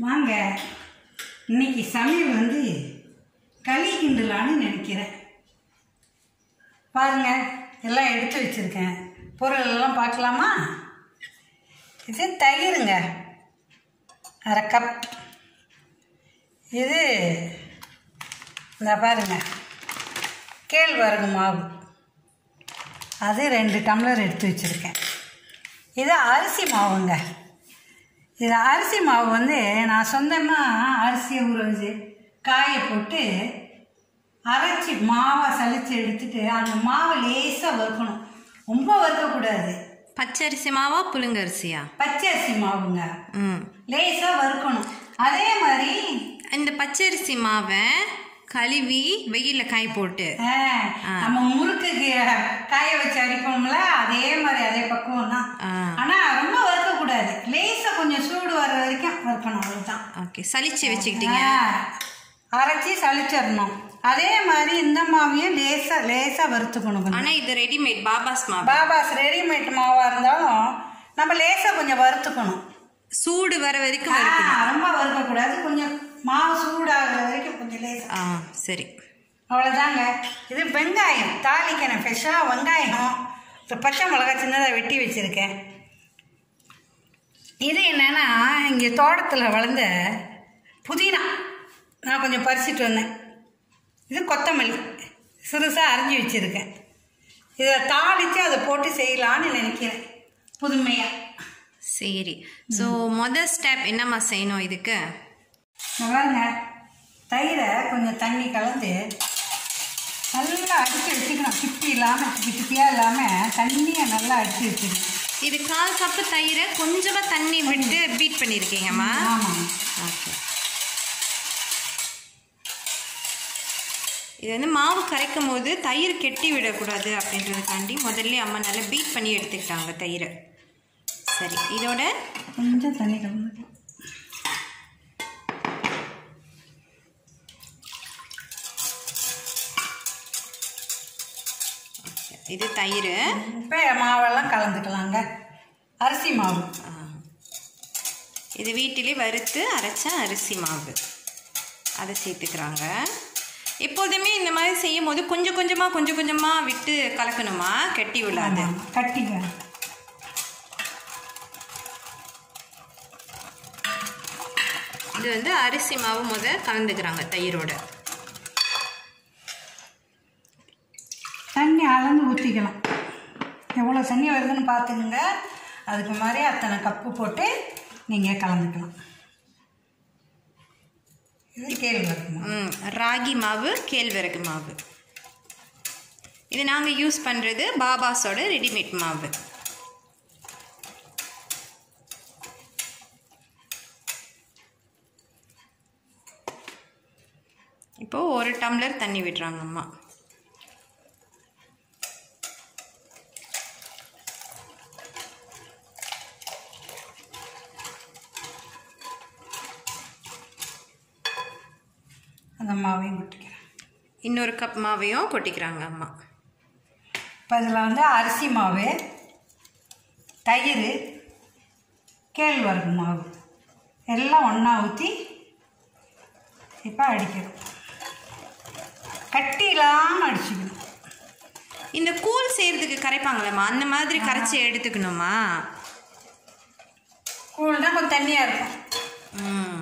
வாங்க இன்னைக்கு சமையல் வந்து களி கிண்டலான்னு நினைக்கிறேன் பாருங்க எல்லாம் எடுத்து வச்சுருக்கேன் பொருள் எல்லாம் பார்க்கலாமா இது தயிருங்க அரை கப் இது இந்த பாருங்க கேழ்வரகு மாவு அது ரெண்டு டம்ளர் எடுத்து வச்சுருக்கேன் இது அரிசி மாவுங்க இது அரிசி மாவு வந்து நான் சொந்தமாக அரிசியை ஊற வச்சு காய போட்டு அரைச்சி மாவை சலிச்சு எடுத்துட்டு அந்த மாவை லேசாக வறுக்கணும் ரொம்ப வறுக்கக்கூடாது பச்சரிசி மாவா புழுங்கரிசியா பச்சை அரிசி மாவுங்க ம் லேசாக வறுக்கணும் அதே மாதிரி இந்த பச்சரிசி மாவை கழுவி வெயில்ல காய போட்டு ஆ, நம்ம முறுக்குக்கு காய வச்சு அரைப்போம்ல அதே மாதிரி அதே பக்குவம் தான் ஆ. ஆனா ரொம்ப வறுக்கக்கூடாது லேசா கொஞ்சம் சூடு வர்ற வரைக்கும் வறுக்கணும் அவ்வளவுதான் ஓகே சலிச்சு வச்சுக்கிட்டீங்க ஆ, அரைச்சி சளிச்சிடணும் அதே மாதிரி இந்த மாவையும் லேசா லேசா வறுத்துக்கணும் கொஞ்சம். ஆனா இது ரெடிமேட் பாபாஸ் மாவு பாபாஸ் ரெடிமேட் மாவா இருந்தாலும் நம்ம லேசா கொஞ்சம் வறுத்துக்கணும் சூடு வர வரைக்கும் ஆ, வறுக்கணும் ரொம்ப வறுக்கக்கூடாது கொஞ்சம் மாவு சூடாகிற வரைக்கும் கொஞ்சம் லேசா ஆ சரி அவ்வளோதாங்க இது வெங்காயம் தாளிக்கணும் ஃப்ரெஷ்ஷாக வெங்காயம் ஒரு பச்சை மிளகா சின்னதாக வெட்டி வச்சுருக்கேன் இது என்னன்னா இங்கே தோட்டத்தில் வளர்ந்த புதினா நான் கொஞ்சம் பறிச்சிட்டு வந்தேன் இது கொத்தமல்லி சிறுசாக அரிஞ்சு வச்சுருக்கேன் இதை தாளித்து அதை போட்டு செய்யலான்னு நினைக்கிறேன் புதுமையாக சரி ஸோ மொதல் ஸ்டெப் என்னம்மா செய்யணும் இதுக்கு பாருங்க தயிரை கொஞ்சம் தண்ணி கலந்து நல்லா அடித்து வச்சுக்கணும் திப்பி இல்லாமல் திப்பி திப்பியாக இல்லாமல் தண்ணியை நல்லா அடித்து வச்சுக்கணும் இது கால் கப்பு தயிரை கொஞ்சமா தண்ணி விட்டு பீட் பண்ணியிருக்கீங்கம்மா ஆமாம் ஓகே இது வந்து மாவு கரைக்கும் போது தயிர் கெட்டி விடக்கூடாது அப்படின்றதுக்காண்டி முதல்ல அம்மா நல்லா பீட் பண்ணி எடுத்துக்கிட்டாங்க தயிரை சரி இதோட கொஞ்சம் தண்ணி கலந்து இது தயிர் இப்போ மாவெல்லாம் கலந்துக்கலாங்க அரிசி மாவு இது வீட்டிலே வறுத்து அரைச்ச அரிசி மாவு அதை சேர்த்துக்கிறாங்க எப்போதுமே இந்த மாதிரி செய்யும் போது கொஞ்சம் கொஞ்சமாக கொஞ்சம் கொஞ்சமாக விட்டு கலக்கணுமா கெட்டி விடாது ஆமாம், கட்டிங்க இது வந்து அரிசி மாவு முத கலந்துக்கிறாங்க தயிரோட தண்ணி அளந்து ஊற்றிக்கலாம் எவ்வளோ தண்ணி வருதுன்னு பார்த்துக்குங்க அதுக்கு மாதிரி அத்தனை கப்பு போட்டு நீங்கள் கலந்துக்கலாம் இது கேழ்வரகு மாவு ம், ராகி மாவு கேழ்வரகு மாவு இது நாங்கள் யூஸ் பண்ணுறது பாபாஸோட ரெடிமேட் மாவு இப்போது ஒரு டம்ளர் தண்ணி விடுறாங்க அம்மா அந்த மாவையும் கொட்டிக்கிறேன் இன்னொரு கப் மாவையும் கொட்டிக்கிறாங்க அம்மா இப்போ இதில் வந்து அரிசி மாவு தயிர் கேழ்வரகு மாவு எல்லாம் ஒன்றா ஊற்றி இப்போ அடிக்கணும் கட்டி இல்லாமல் அடிச்சுக்கணும் இந்த கூழ் செய்கிறதுக்கு கரைப்பாங்களேம்மா அந்த மாதிரி கரைச்சி எடுத்துக்கணுமா கூழ்னா கொஞ்சம் தண்ணியாக இருக்கும் ம்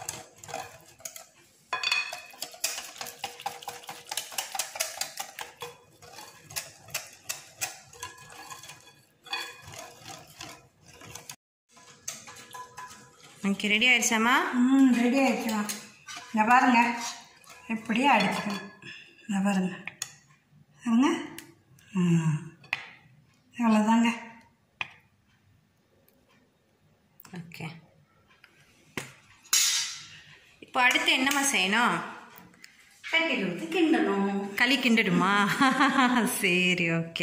ஓகே ரெடி ஆயிடுச்சாம்மா ம் ரெடி ஆகிக்கலாம் இங்கே பாருங்க இப்படியே அடிச்சுக்கணும் இங்கே பாருங்க பாருங்க ம் அவ்வளோதாங்க ஓகே இப்போ அடுத்து என்னம்மா செய்யணும் கட்டில் ஊற்றி கிண்டணும் களி கிண்டுடுமா சரி ஓகே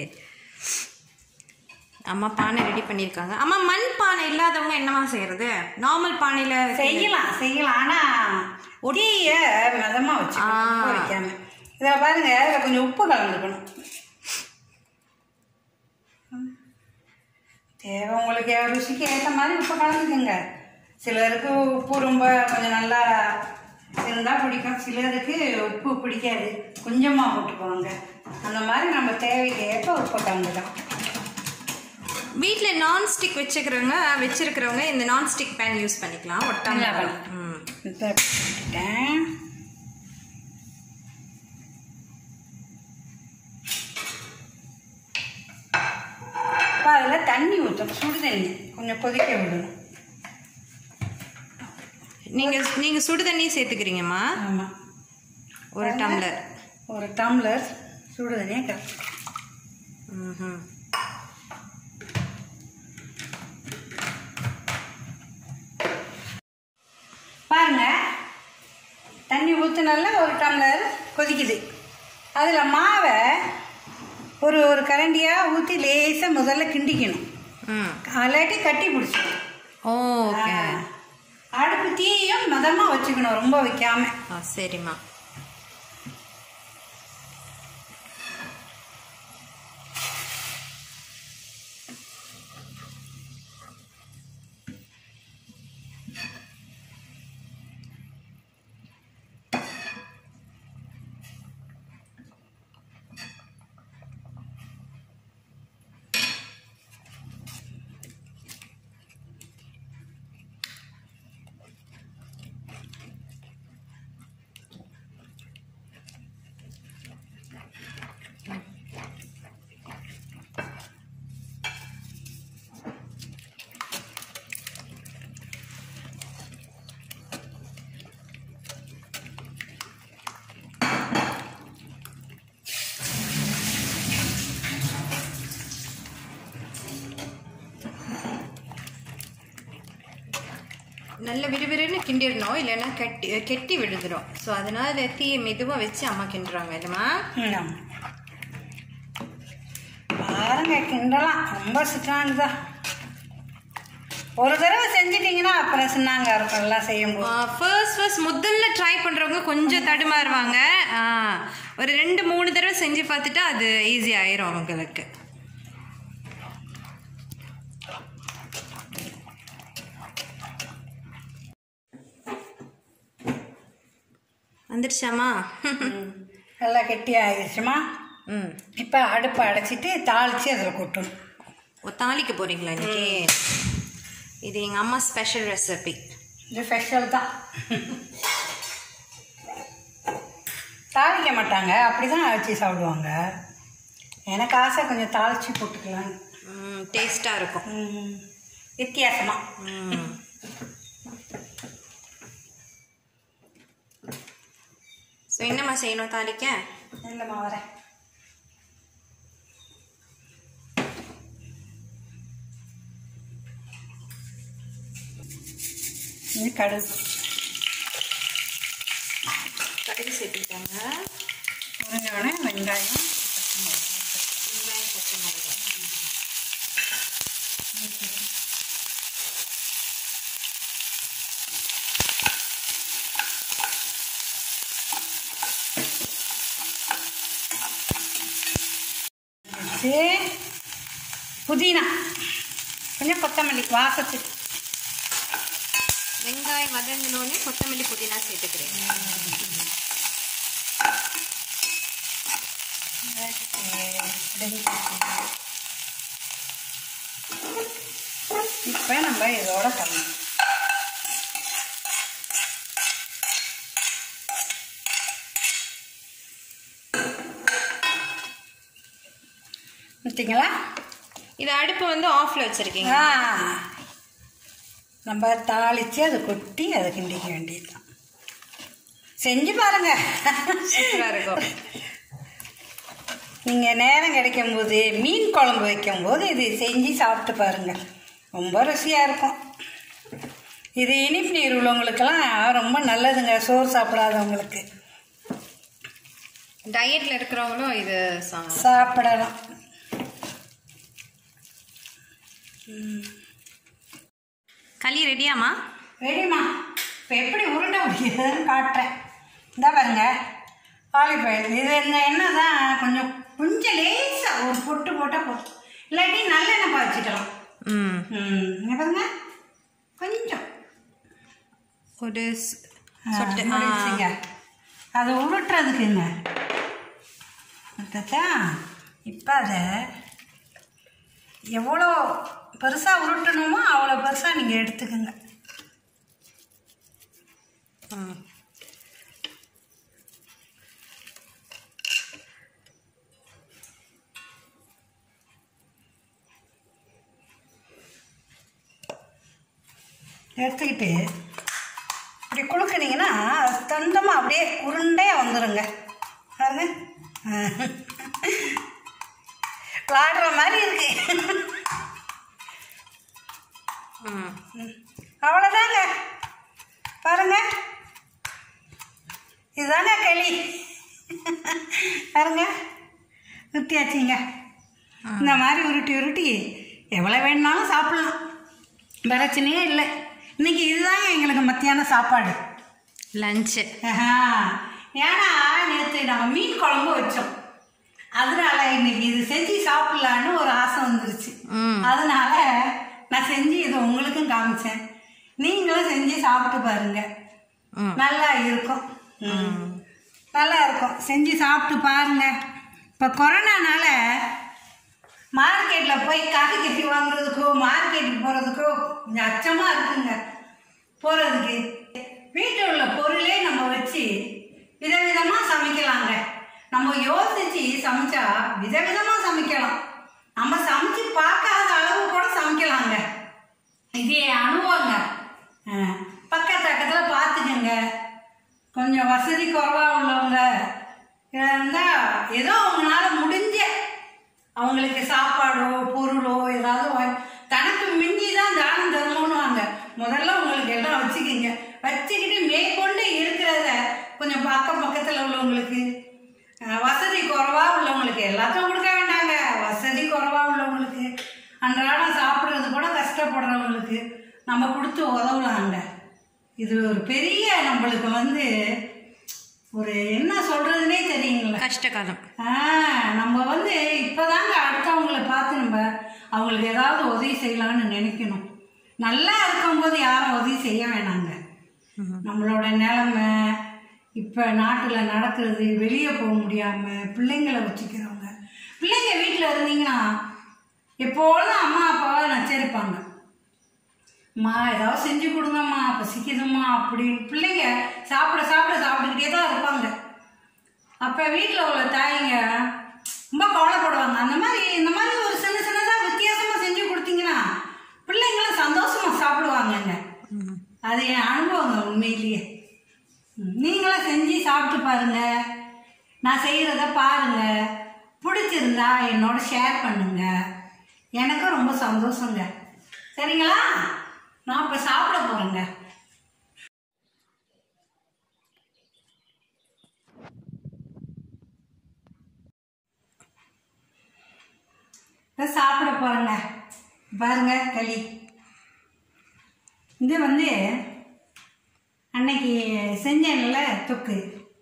அம்மா பானை ரெடி பண்ணியிருக்காங்க அம்மா மண் பானை இல்லாதவங்க என்னம்மா செய்யறது நார்மல் பானையில் செய்யலாம் செய்யலாம் ஆனால் ஒடிய மிதமாக வச்சுக்கணும் ஆ. உப்பு வைக்காம இதில் பாருங்க இதில் கொஞ்சம் உப்பு கலந்துக்கணும் தேவை உங்களுக்கு ருசிக்கு ஏற்ற மாதிரி உப்பு கலந்துக்குங்க சிலருக்கு உப்பு ரொம்ப கொஞ்சம் நல்லா இருந்தால் பிடிக்கும் சிலருக்கு உப்பு பிடிக்காது கொஞ்சமாக போட்டுக்குவாங்க அந்த மாதிரி நம்ம தேவைக்கு ஏற்ப உப்பு கலந்துக்கலாம் வீட்டில் நான்ஸ்டிக் வச்சுக்கிறவங்க வச்சிருக்கிறவங்க இந்த நான்ஸ்டிக் பேன் யூஸ் பண்ணிக்கலாம் ஒட்டாம நல்லா வரும். ம் இதை போட்டுட்டேன் இப்போ அதில் தண்ணி ஊற்றணும் சுடு தண்ணி கொஞ்சம் கொதிக்க விடணும் நீங்க நீங்க சுடு தண்ணி சேர்த்துக்கிறீங்கம்மா ஆமாம் ஒரு டம்ளர் ஒரு டம்ளர் சுடு தண்ணியை கலந்து ம்ஹும். பாருங்க தண்ணி ஊற்றுனால ஒரு டம்ளர் கொதிக்குது அதில் மாவை ஒரு ஒரு கரண்டியாக ஊற்றி லேசாக முதல்ல கிண்டிக்கணும் ம் அல்லாட்டி கட்டி பிடிச்சிக்கணும் ஓகே அடுப்பு தீயும் மதமாக வச்சுக்கணும் ரொம்ப வைக்காம ஆ சரிம்மா நல்ல விறுவிறுன்னு கிண்டிடணும் இல்லைன்னா கட்டி கெட்டி விழுந்துடும் ஸோ அதனால தீயை மெதுவாக வச்சு அம்மா கிண்டுறாங்க இல்லைம்மா ம். பாருங்க கிண்டலாம் ரொம்ப சிக்கானது தான் ஒரு தடவை செஞ்சிட்டிங்கன்னா அப்புறம் சின்னாங்க இருக்கும் எல்லாம் செய்யும்போது ஃபர்ஸ்ட் ஃபர்ஸ்ட் முதல்ல ட்ரை பண்ணுறவங்க கொஞ்சம் தடுமாறுவாங்க ஆ, ஒரு ரெண்டு மூணு தடவை செஞ்சு பார்த்துட்டா அது ஈஸி ஆயிரும் அவங்களுக்கு வந்துருச்சாமா ம். நல்லா கெட்டி ஆயிடுச்சுமா ம் இப்போ அடுப்பை அடைச்சிட்டு தாளித்து அதில் கொட்டணும் ஓ தாளிக்க போறீங்களா இன்னைக்கு இது எங்கள் அம்மா ஸ்பெஷல் ரெசிபி இது ஸ்பெஷல் தான் தாளிக்க மாட்டாங்க அப்படி தான் அரைச்சி சாப்பிடுவாங்க எனக்கு ஆசை கொஞ்சம் தாளித்து போட்டுக்கலாம் டேஸ்ட்டாக இருக்கும் வித்தியாசமாக ம். ஸோ என்னம்மா செய்யணும் தாளிக்க இல்லைம்மா வரேன் இது கடுகு கடுகு சேர்த்துக்கிட்டாங்க முருங்கோட வெங்காயம் வெங்காயம் பச்சை மிளகாய் வச்சு புதினா கொஞ்சம் கொத்தமல்லி வாசத்துக்கு வெங்காயம் வதங்கினோடனே கொத்தமல்லி புதினா சேர்த்துக்கிறேன் இப்போ நம்ம இதோட கலந்து பார்த்தீங்களா இது அடுப்பு வந்து ஆஃப்ல வச்சிருக்கீங்க ஆ நம்ம தாளித்து அதை கொட்டி அதை கிண்டிக்க வேண்டியதுதான் செஞ்சு பாருங்க சூப்பரா இருக்கும் நீங்கள் நேரம் கிடைக்கும் போது மீன் குழம்பு வைக்கும்போது இது செஞ்சு சாப்பிட்டு பாருங்க ரொம்ப ருசியாக இருக்கும் இது இனிப்பு நீர் உள்ளவங்களுக்கெல்லாம் ரொம்ப நல்லதுங்க சோறு சாப்பிடாதவங்களுக்கு டயட்ல இருக்கிறவங்களும் இது சா- சாப்பிடலாம் களி ரெடியாம்மா ரெடிமா இப்போ எப்படி உருண்டை பிடிக்கிறதுன்னு காட்டுறேன் இந்த பாருங்க ஆலிஃபைல் இது இந்த எண்ணெய் தான் கொஞ்சம் கொஞ்சம் லேசாக ஒரு பொட்டு போட்டால் போதும் இல்லாட்டி நல்லெண்ணெய் பாய்ச்சிக்கலாம் ம் ம் இங்க பாருங்க கொஞ்சம் ஒரு ஸ்- ஆ, சொட்டு ஆ. முடிச்சுங்க அதை உருட்டுறதுக்குங்க உருட்டாச்சா இப்போ அதை எவ்வளோ பெருசாக உருட்டணுமோ அவ்வளோ பெருசாக நீங்கள் எடுத்துக்கோங்க ம். எடுத்துக்கிட்டு இப்படி குலுக்குனீங்கன்னா தண்டமாக அப்படியே உருண்டையாக வந்துடுங்க பாருங்க ஆ. விளாடுற மாதிரி இருக்கு ம் அவ்வளோதாங்க பாருங்க இதுதாங்க களி பாருங்க உருட்டியாச்சுங்க இந்த மாதிரி உருட்டி உருட்டி எவ்வளோ வேணுனாலும் சாப்பிடலாம் பிரச்சனையே இல்லை இன்னைக்கு இதுதாங்க எங்களுக்கு மத்தியான சாப்பாடு லஞ்சு ஆஹா. ஏன்னா நேற்று நாங்கள் மீன் குழம்பு வச்சோம் அதனால இன்னைக்கு இது செஞ்சு சாப்பிடலான்னு ஒரு ஆசை வந்துருச்சு ம் அதனால நான் செஞ்சு இதை உங்களுக்கும் காமிச்சேன் நீங்களும் செஞ்சு சாப்பிட்டு பாருங்க ம் நல்லா இருக்கும் ம். நல்லா இருக்கும் செஞ்சு சாப்பிட்டு பாருங்க இப்போ கொரோனானால மார்க்கெட்டில் போய் காய்கறி வாங்குறதுக்கோ மார்க்கெட்டுக்கு போகிறதுக்கோ கொஞ்சம் அச்சமாக இருக்குங்க போகிறதுக்கு வீட்டில் உள்ள பொருளே நம்ம வச்சு விதவிதமாக சமைக்கலாங்க நம்ம யோசிச்சு சமைச்சா விதவிதமாக சமைக்கலாம் நம்ம சமைச்சு பார்க்காத அளவு கூட சமைக்கலாங்க இது என் அனுபவங்க ஆ, பக்கத்து பக்கத்தில் பார்த்துக்கங்க கொஞ்சம் வசதி குறைவாக உள்ளவங்க இருந்தால் ஏதோ அவங்களால முடிஞ்ச அவங்களுக்கு சாப்பாடோ பொருளோ ஏதாவது வாங்கி தனக்கு மிஞ்சி தான் தானம் தரணும்னுவாங்க முதல்ல உங்களுக்கு எல்லாம் வச்சுக்கிங்க வச்சுக்கிட்டு மேற்கொண்டு இருக்கிறத கொஞ்சம் அக்கம் பக்கத்தில் உள்ளவங்களுக்கு அஹ், வசதி குறைவாக உள்ளவங்களுக்கு எல்லாத்தையும் கொடுக்க வேண்டாங்க வசதி குறைவாக உள்ளவங்களுக்கு அன்றாடம் சாப்பிட்றது கூட கஷ்டப்படுறவங்களுக்கு நம்ம கொடுத்து உதவலாங்க இது ஒரு பெரிய நம்மளுக்கு வந்து ஒரு என்ன சொல்றதுனே தெரியுங்களா கஷ்டகாலம் ஆ, நம்ம வந்து இப்போதாங்க அடுத்தவங்கள பார்த்து நம்ம அவங்களுக்கு ஏதாவது உதவி செய்யலாம்னு நினைக்கணும் நல்லா இருக்கும்போது யாரும் உதவி செய்ய வேணாங்க நம்மளோட நிலைமை இப்போ நாட்டில் நடக்கிறது வெளியே போக முடியாமல் பிள்ளைங்களை வச்சுக்கிறவங்க பிள்ளைங்க வீட்டில் இருந்தீங்கன்னா எப்பொழுதும் அம்மா அப்பாவை நச்சரிப்பாங்க அம்மா ஏதாவது செஞ்சு கொடுங்கம்மா பசிக்குதும்மா அப்படின்னு பிள்ளைங்க சாப்பிட சாப்பிட சாப்பிட்டுக்கிட்டே தான் இருப்பாங்க அப்போ வீட்டில் உள்ள தாய்ங்க ரொம்ப கவலைப்படுவாங்க அந்த மாதிரி இந்த மாதிரி ஒரு சின்ன சின்னதாக வித்தியாசமாக செஞ்சு கொடுத்தீங்கன்னா பிள்ளைங்களும் சந்தோஷமாக சாப்பிடுவாங்கங்க அது என் அனுபவங்க உண்மையிலேயே ம், நீங்களும் செஞ்சு சாப்பிட்டு பாருங்க நான் செய்கிறத பாருங்க பிடிச்சிருந்தா என்னோட ஷேர் பண்ணுங்க எனக்கும் ரொம்ப சந்தோஷங்க சரிங்களா நான் இப்போ சாப்பிட போகிறேங்க இப்போ சாப்பிட போகிறேங்க பாருங்க களி இது வந்து அன்னைக்கு செஞ்சேன்ல தொக்கு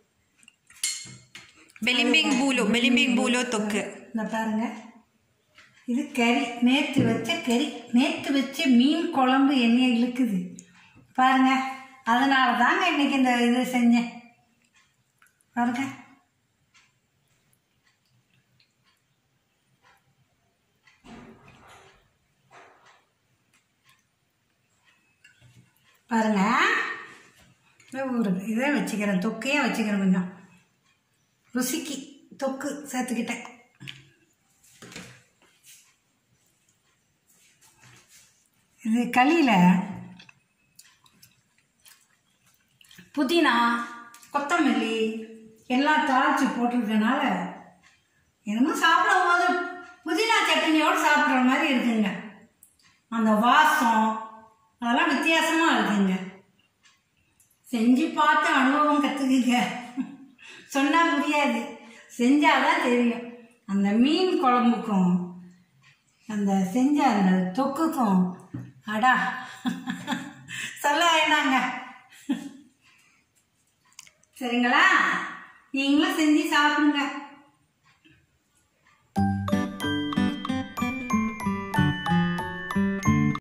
பெலிம்பிங் பூலோ பெலிம்பிங் பூலோ தொக்கு இந்த பாருங்க இது கறி நேற்று வச்ச கறி நேற்று வச்ச மீன் குழம்பு எண்ணெய் இழுக்குது பாருங்க அதனால தாங்க இன்னைக்கு இந்த இது செஞ்சேன் பாருங்க பாருங்க இதோ ஒரு இதை வச்சுக்கிறேன் தொக்கையே வச்சுக்கிறேன் கொஞ்சம் ருசிக்கு தொக்கு சேர்த்துக்கிட்டேன் இது களியில் புதினா கொத்தமல்லி எல்லாம் தாளித்து போட்டிருக்கனால என்னமோ சாப்பிடும் போது புதினா சட்னியோடு சாப்பிட்ற மாதிரி இருக்குங்க அந்த வாசம் அதெல்லாம் வித்தியாசமாக இருக்குங்க செஞ்சு பார்த்து அனுபவம் கற்றுக்குங்க சொன்னால் புரியாது செஞ்சாதான் தெரியும் அந்த மீன் குழம்புக்கும் அந்த செஞ்ச அந்த தொக்குக்கும் அடா சொல்ல வேணாங்க சரிங்களா நீங்களும் செஞ்சு சாப்பிடுங்க